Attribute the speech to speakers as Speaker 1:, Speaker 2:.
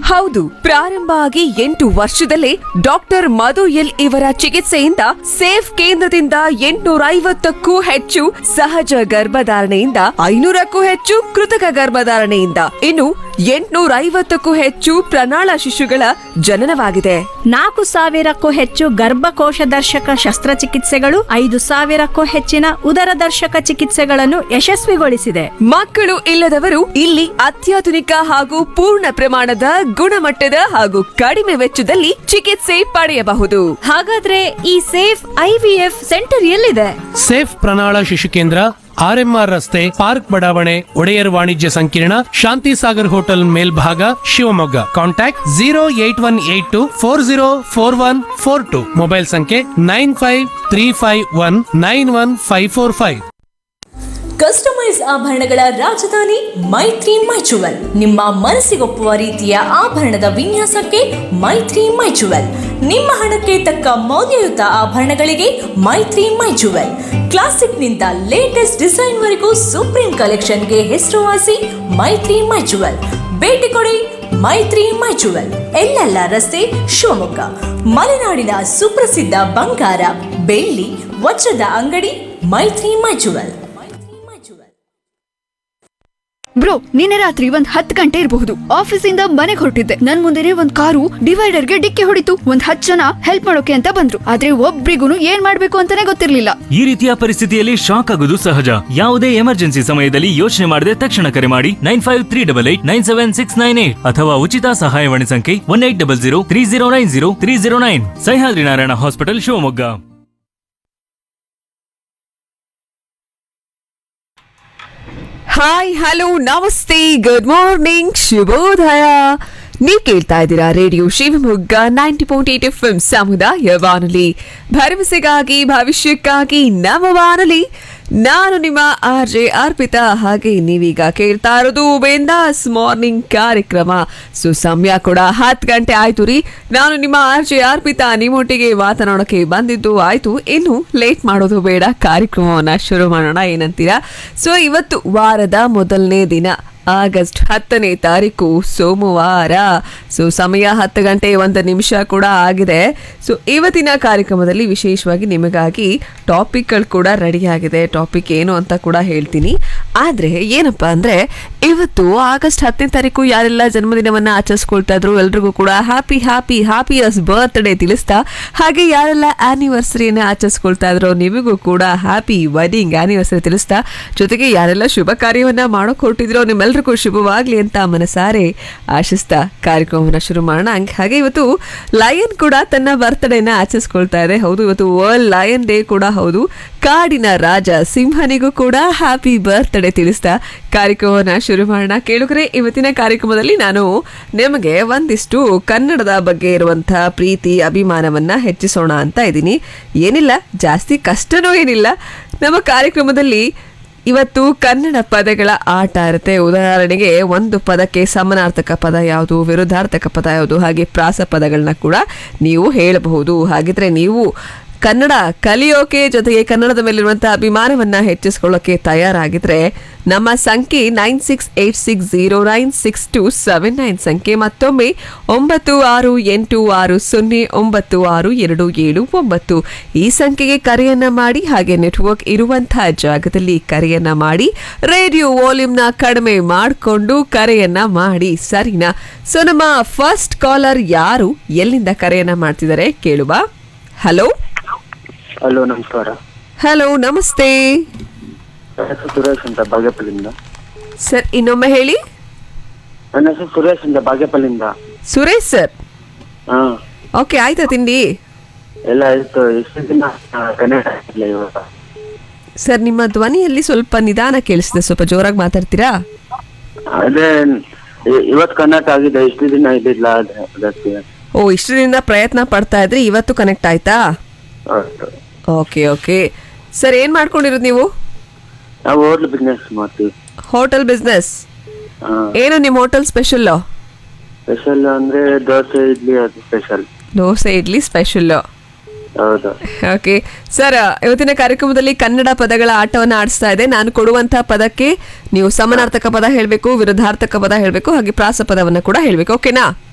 Speaker 1: ಹೌದು ಪ್ರಾರಂಭ ಆಗಿ ಎಂಟು ವರ್ಷದಲ್ಲೇ ಡಾಕ್ಟರ್ ಮಧು ಎಲ್ ಇವರ ಚಿಕಿತ್ಸೆಯಿಂದ ಸೇಫ್ ಕೇಂದ್ರದಿಂದ ಎಂಟುನೂರ ಐವತ್ತಕ್ಕೂ ಹೆಚ್ಚು ಸಹಜ ಗರ್ಭಧಾರಣೆಯಿಂದ ಐನೂರಕ್ಕೂ ಹೆಚ್ಚು ಕೃತಕ ಗರ್ಭಧಾರಣೆಯಿಂದ ಇನ್ನು ಎಂಟುನೂರ ಐವತ್ತಕ್ಕೂ ಹೆಚ್ಚು ಪ್ರಣಾಳ ಶಿಶುಗಳ ಜನನವಾಗಿದೆ
Speaker 2: ನಾಲ್ಕು ಸಾವಿರಕ್ಕೂ ಹೆಚ್ಚು ಗರ್ಭಕೋಶ ದರ್ಶಕ ಶಸ್ತ್ರಚಿಕಿತ್ಸೆಗಳು ಐದು ಸಾವಿರಕ್ಕೂ ಹೆಚ್ಚಿನ ಉದರ ದರ್ಶಕ ಚಿಕಿತ್ಸೆಗಳನ್ನು ಯಶಸ್ವಿಗೊಳಿಸಿದೆ
Speaker 1: ಮಕ್ಕಳು ಇಲ್ಲದವರು ಇಲ್ಲಿ ಅತ್ಯಾಧುನಿಕ ಹಾಗೂ ಪೂರ್ಣ ಪ್ರಮಾಣದ ಗುಣಮಟ್ಟದ ಹಾಗೂ ಕಡಿಮೆ ವೆಚ್ಚದಲ್ಲಿ ಚಿಕಿತ್ಸೆ ಪಡೆಯಬಹುದು
Speaker 2: ಹಾಗಾದ್ರೆ ಈ ಸೇಫ್ ಐವಿಎಫ್ ಸೆಂಟರ್ ಎಲ್ಲಿದೆ
Speaker 3: ಸೇಫ್ ಪ್ರಣಾಳ ಶಿಶು ಕೇಂದ್ರ ಆರ್ಎಂಆರ್ ರಸ್ತೆ ಪಾರ್ಕ್ ಬಡಾವಣೆ ಒಡೆಯರ್ ವಾಣಿಜ್ಯ ಸಂಕೀರ್ಣ ಶಾಂತಿ ಸಾಗರ್ ಹೋಟೆಲ್ ಮೇಲ್ಭಾಗ Shivamogga contact zero eight one eight two four zero four one four two mobile ಸಂಖ್ಯೆ nine five three five one nine one five four five
Speaker 4: customise ಆಭರಣಗಳ ರಾಜಧಾನಿ ಮೈತ್ರಿ ಮೈಚುವಲ್ ನಿಮ್ಮ ಮನಸ್ಸಿಗೊಪ್ಪುವ ರೀತಿಯ ಆಭರಣದ ವಿನ್ಯಾಸಕ್ಕೆ ಮೈತ್ರಿ ಮೈಚುವಲ್ ನಿಮ್ಮ ಹಣಕ್ಕೆ ತಕ್ಕ ಮೌಲ್ಯಯುತ ಆಭರಣಗಳಿಗೆ ಮೈತ್ರಿ ಮೈಚುವಲ್ ಕ್ಲಾಸಿಕ್ನಿಂದ ಲೇಟೆಸ್ಟ್ ಡಿಸೈನ್ವರೆಗೂ ಸುಪ್ರೀಂ ಕಲೆಕ್ಷನ್ಗೆ ಹೆಸರುವಾಸಿ ಮೈತ್ರಿ ಮೈಚುವಲ್ ಭೇಟಿ ಕೊಡಿ ಮೈತ್ರಿ ಮೈಚುವಲ್ ಎಲ್ಲೆಲ್ಲ ರಸ್ತೆ ಶಿವಮೊಗ್ಗ ಮಲೆನಾಡಿನ ಸುಪ್ರಸಿದ್ಧ ಬಂಗಾರ ಬೆಳ್ಳಿ ವಜ್ರದ ಅಂಗಡಿ ಮೈತ್ರಿ ಮೈಚುವಲ್
Speaker 5: ಬ್ರೋ ನಿನ್ನೆ ರಾತ್ರಿ ಒಂದ್ ಹತ್ತು ಗಂಟೆ ಇರಬಹುದು ಆಫೀಸಿಂದ ಮನೆಗೆ ಹೊರಟಿದ್ದೆ ನನ್ ಮುಂದೆನೆ ಒಂದ್ ಕಾರು ಡಿವೈಡರ್ಗೆ ಡಿಕ್ಕಿ ಹೊಡಿತು ಒಂದ್ ಹತ್ತು ಜನ ಹೆಲ್ಪ್ ಮಾಡೋಕೆ ಅಂತ ಬಂದ್ರು ಆದ್ರೆ ಒಬ್ರಿಗೂ ಏನ್ ಮಾಡ್ಬೇಕು ಅಂತಾನೆ ಗೊತ್ತಿರ್ಲಿಲ್ಲ
Speaker 6: ಈ ರೀತಿಯ ಪರಿಸ್ಥಿತಿಯಲ್ಲಿ ಶಾಕ್ ಆಗೋದು ಸಹಜ ಯಾವುದೇ ಎಮರ್ಜೆನ್ಸಿ ಸಮಯದಲ್ಲಿ ಯೋಚನೆ ಮಾಡದೆ ತಕ್ಷಣ ಕರೆ ಮಾಡಿ nine five three double eight nine seven six nine eight ಅಥವಾ ಉಚಿತ ಸಹಾಯವಾಣಿ ಸಂಖ್ಯೆ one eight double zero three zero nine zero three zero nine Sahyadri Narayana hospital Shivamogga
Speaker 1: hi hello ನಮಸ್ತೆ ಗುಡ್ ಮಾರ್ನಿಂಗ್ ಶುಭೋದಯ ನೀವು ಕೇಳ್ತಾ ಇದ್ದೀರಾ radio Shivamogga ninety point eight F M ಸಮುದಾಯ ಬಾನುಲಿ ಭರವಸೆಗಾಗಿ ಭವಿಷ್ಯಕ್ಕಾಗಿ ನಮ್ಮ ಬಾನುಲಿ ನಾನು ನಿಮ್ಮ ಆರ್ ಜೆ ಅರ್ಪಿತಾ ಹಾಗೆ ನೀವೀಗ ಕೇಳ್ತಾ ಇರೋದು ಬೆಂದಾಸ್ ಮಾರ್ನಿಂಗ್ ಕಾರ್ಯಕ್ರಮ ಸೊ ಸಮಯ ಕೂಡ ಹತ್ತು ಗಂಟೆ ಆಯ್ತು ರೀ ನಾನು ನಿಮ್ಮ ಆರ್ ಜೆ ಅರ್ಪಿತಾ ನಿಮ್ಮೊಟ್ಟಿಗೆ ಮಾತನಾಡೋಕೆ ಬಂದಿದ್ದು ಆಯ್ತು ಇನ್ನು ಲೇಟ್ ಮಾಡೋದು ಬೇಡ ಕಾರ್ಯಕ್ರಮವನ್ನ ಶುರು ಮಾಡೋಣ ಏನಂತೀರಾ ಸೊ ಇವತ್ತು ವಾರದ ಮೊದಲನೇ ದಿನ ಆಗಸ್ಟ್ ಹತ್ತನೇ ತಾರೀಕು ಸೋಮವಾರ ಸೊ ಸಮಯ ಹತ್ತು ಗಂಟೆ ಒಂದು ನಿಮಿಷ ಕೂಡ ಆಗಿದೆ ಸೊ ಇವತ್ತಿನ ಕಾರ್ಯಕ್ರಮದಲ್ಲಿ ವಿಶೇಷವಾಗಿ ನಿಮಗಾಗಿ ಟಾಪಿಕ್ಗಳು ಕೂಡ ರೆಡಿ ಆಗಿದೆ ಟಾಪಿಕ್ ಏನು ಅಂತ ಕೂಡ ಹೇಳ್ತೀನಿ ಆದರೆ ಏನಪ್ಪ ಅಂದರೆ ಇವತ್ತು ಆಗಸ್ಟ್ ಹತ್ತನೇ ತಾರೀಕು ಯಾರೆಲ್ಲ ಜನ್ಮದಿನವನ್ನು ಆಚರಿಸ್ಕೊಳ್ತಾ ಇದ್ರು ಎಲ್ರಿಗೂ ಕೂಡ ಹ್ಯಾಪಿ ಹ್ಯಾಪಿ ಹ್ಯಾಪಿಯಸ್ ಬರ್ತ್ಡೇ ತಿಳಿಸ್ತಾ ಹಾಗೆ ಯಾರೆಲ್ಲ ಆನಿವರ್ಸರಿಯನ್ನು ಆಚರಿಸ್ಕೊಳ್ತಾ ಇದ್ರು ನಿಮಗೂ ಕೂಡ ಹ್ಯಾಪಿ ವೆಡ್ಡಿಂಗ್ ಆನಿವರ್ಸರಿ ತಿಳಿಸ್ತಾ ಜೊತೆಗೆ ಯಾರೆಲ್ಲ ಶುಭ ಕಾರ್ಯವನ್ನ ಮಾಡೋಕೆ ಹೊರಟಿದ್ರೋ ನಿಮ್ಮೆಲ್ರಿಗೂ ಶುಭವಾಗ್ಲಿ ಅಂತ ಮನಸಾರೆ ಆಶಿಸ್ತಾ ಕಾರ್ಯಕ್ರಮವನ್ನು ಶುರು ಮಾಡೋಣ ಹಂಗ್- ಹಾಗೆ ಇವತ್ತು ಲಯನ್ ಕೂಡ ತನ್ನ ಬರ್ತ್ಡೇನ ಆಚರಿಸ್ಕೊಳ್ತಾ ಇದೆ ಹೌದು ಇವತ್ತು ವರ್ಲ್ಡ್ ಲಯನ್ ಡೇ ಕೂಡ ಹೌದು ಕಾಡಿನ ರಾಜ ಸಿಂಹನಿಗೂ ಕೂಡ ಹ್ಯಾಪಿ ಬರ್ತ್ಡೇ ತಿಳಿಸ್ತಾ ಕಾರ್ಯಕ್ರಮವನ್ನು ಶುರು ಮಾಡೋಣ ಕೇಳುಗರೆ ಇವತ್ತಿನ ಕಾರ್ಯಕ್ರಮದಲ್ಲಿ ನಾನು ನಿಮಗೆ ಒಂದಿಷ್ಟು ಕನ್ನಡದ ಬಗ್ಗೆ ಇರುವಂತಹ ಪ್ರೀತಿ ಅಭಿಮಾನವನ್ನ ಹೆಚ್ಚಿಸೋಣ ಅಂತ ಇದ್ದೀನಿ ಏನಿಲ್ಲ ಜಾಸ್ತಿ ಕಷ್ಟನೂ ಏನಿಲ್ಲ ನಮ್ಮ ಕಾರ್ಯಕ್ರಮದಲ್ಲಿ ಇವತ್ತು ಕನ್ನಡ ಪದಗಳ ಆಟ ಇರುತ್ತೆ ಉದಾಹರಣೆಗೆ ಒಂದು ಪದಕ್ಕೆ ಸಮಾನಾರ್ಥಕ ಪದ ಯಾವುದು ವಿರುದ್ಧಾರ್ಥಕ ಪದ ಯಾವುದು ಹಾಗೆ ಪ್ರಾಸ ಪದಗಳನ್ನ ಕೂಡ ನೀವು ಹೇಳಬಹುದು ಹಾಗಿದ್ರೆ ನೀವು ಕನ್ನಡ ಕಲಿಯೋಕೆ ಜೊತೆಗೆ ಕನ್ನಡದ ಮೇಲಿರುವಂತಹ ಅಭಿಮಾನವನ್ನ ಹೆಚ್ಚಿಸ್ಕೊಳ್ಳೋಕೆ ತಯಾರಾಗಿದ್ರೆ ನಮ್ಮ ಸಂಖ್ಯೆ nine six eight six zero nine six two seven nine ಸಂಖ್ಯೆ ಮತ್ತೊಮ್ಮೆ ಒಂಬತ್ತು ಆರು ಎಂಟು ಆರು ಸೊನ್ನೆ ಒಂಬತ್ತು ಆರು ಎರಡು ಏಳು ಒಂಬತ್ತು ಈ ಸಂಖ್ಯೆಗೆ ಕರೆಯನ್ನ ಮಾಡಿ ಹಾಗೆ ನೆಟ್ವರ್ಕ್ ಇರುವಂತಹ ಜಾಗದಲ್ಲಿ ಕರೆಯನ್ನ ಮಾಡಿ ರೇಡಿಯೋ ವಾಲ್ಯೂಮ್ನ ಕಡಿಮೆ ಮಾಡಿಕೊಂಡು ಕರೆಯನ್ನ ಮಾಡಿ ಸರಿನಾ ಸೊ ನಮ್ಮ ಫಸ್ಟ್ ಕಾಲರ್ ಯಾರು ಎಲ್ಲಿಂದ ಕರೆಯನ್ನ ಮಾಡ್ತಿದ್ದಾರೆ ಕೇಳುವ ಹಲೋ
Speaker 7: ಹಲೋ ನಮಸ್ಕಾರ
Speaker 1: ಹಲೋ ನಮಸ್ತೆ
Speaker 7: ನನ್ನ ಹೆಸರು ಸುರೇಶ್ ಅಂತ ಬಾಗೇಪಲ್ಲಿಂದ
Speaker 1: ಸರ್ ಇನ್ನೊಮ್ಮೆ ಹೇಳಿ
Speaker 7: ನನ್ನ ಹೆಸರು ಸುರೇಶ್ ಅಂತ ಬಾಗೇಪಲ್ಲಿಂದ
Speaker 1: ಸುರೇಶ್ ಸರ್
Speaker 7: ಹಾ
Speaker 1: ಓಕೆ ಆಯ್ತಾ ತಿಂಡಿ
Speaker 7: ಎಲ್ಲ ಆಯ್ತು ಎಷ್ಟು ದಿನ ಆ, ಕನ್ನಡ ಇಲ್ಲ ಇವಾಗ
Speaker 1: ಸರ್ ನಿಮ್ಮ ಧ್ವನಿಯಲ್ಲಿ ಸ್ವಲ್ಪ ನಿಧಾನ ಕೇಳಿಸಿದೆ ಸ್ವಲ್ಪ ಜೋರಾಗಿ ಮಾತಾಡ್ತೀರಾ
Speaker 7: ಅದೇ ಇ- ಇವತ್ತು ಕನ್ನಡ ಆಗಿದೆ ಎಷ್ಟು ದಿನ ಇದ್ದಿಲ್ಲ ಅದೇ ಅದಕ್ಕೆ
Speaker 1: ಓ ಇಷ್ಟು ದಿನದಿಂದ ಪ್ರಯತ್ನ ಪಡ್ತಾ ಇದ್ರಿ ಇವತ್ತು ಕನೆಕ್ಟ್ ಆಯ್ತಾ
Speaker 7: ಹೌದು.
Speaker 1: ಓಕೆ ಓಕೆ ಸರ್ ಏನ್ ಮಾಡ್ಕೊಂಡಿರೋದು ನೀವು
Speaker 7: ನಾವು ಹೋಟ್ಲ್ ಬಿಸ್ನೆಸ್ ಮಾಡ್ತೀವಿ
Speaker 1: ಹೋಟೆಲ್ ಬಿಸ್ನೆಸ್
Speaker 7: ಹಾ
Speaker 1: ಏನು ನಿಮ್ಮ ಹೋಟೆಲ್ ಸ್ಪೆಷಲ್
Speaker 7: ಸ್ಪೆಷಲ್ ಅಂದ್ರೆ ದೋಸೆ ಇಡ್ಲಿ ಅದು ಸ್ಪೆಷಲ್
Speaker 1: ದೋಸೆ ಇಡ್ಲಿ ಸ್ಪೆಷಲ್
Speaker 7: ಹೌದು
Speaker 1: ಓಕೆ ಸರ್ ಇವತ್ತಿನ ಕಾರ್ಯಕ್ರಮದಲ್ಲಿ ಕನ್ನಡ ಪದಗಳ ಆಟವನ್ನು ಆಡಿಸ್ತಾ ಇದೆ ನಾನು ಕೊಡುವಂತಹ ಪದಕ್ಕೆ ನೀವು ಸಮಾನಾರ್ಥಕ ಪದ ಹೇಳಬೇಕು ವಿರುದ್ಧಾರ್ಥಕ ಪದ ಹೇಳಬೇಕು ಹಾಗೆ ಪ್ರಾಸ ಪದವನ್ನು ಕೂಡ ಹೇಳಬೇಕು ಓಕೆನಾ